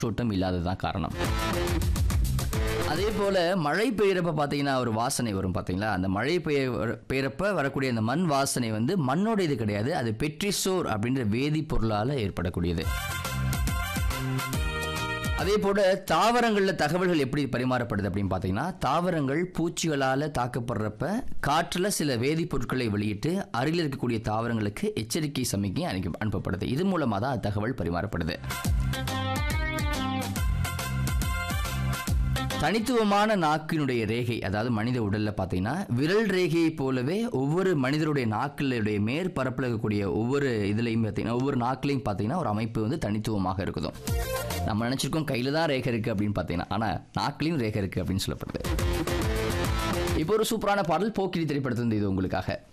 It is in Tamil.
காற்றோட்டம் இல்லாததான் காரணம் அதே போல மழை பெய்யறப்ப பார்த்தீங்கன்னா ஒரு வாசனை வரும் பார்த்தீங்களா அந்த மழை பெய்ய வர- பெய்யறப்ப வரக்கூடிய அந்த மண் வாசனை வந்து மண்ணோட இது கிடையாது அது பெட்ரிசோர் அப்படின்ற வேதிப்பொருளால் ஏற்படக்கூடியது அதே போல தாவரங்களில் தகவல்கள் எப்படி பரிமாறப்படுது அப்படின்னு பார்த்தீங்கன்னா தாவரங்கள் பூச்சிகளால் தாக்கப்படுறப்ப காற்றில் சில வேதிப்பொருட்களை வெளியிட்டு அருகில் இருக்கக்கூடிய தாவரங்களுக்கு எச்சரிக்கை சமிக்கை அனுப்பி அனுப்பப்படுது இது மூலமாக தான் தகவல் பரிமாறப்படுது தனித்துவமான நாக்கினுடைய ரேகை அதாவது மனித உடல்ல பார்த்தீங்கன்னா விரல் ரேகையை போலவே ஒவ்வொரு மனிதருடைய நாக்கினுடைய மேற்பரப்பில் இருக்கக்கூடிய ஒவ்வொரு இதுலையும் பார்த்தீங்கன்னா ஒவ்வொரு நாக்கிலையும் பார்த்தீங்கன்னா ஒரு அமைப்பு வந்து தனித்துவமாக இருக்குதும் நம்ம நினச்சிருக்கோம் கையில் தான் ரேகை இருக்குது அப்படின்னு பார்த்தீங்கன்னா ஆனால் நாக்கிலையும் ரேகை இருக்குது அப்படின்னு சொல்லப்படுது இப்போ ஒரு சூப்பரான பாடல் போக்கிரி திரைப்படத்திலிருந்து இது உங்களுக்காக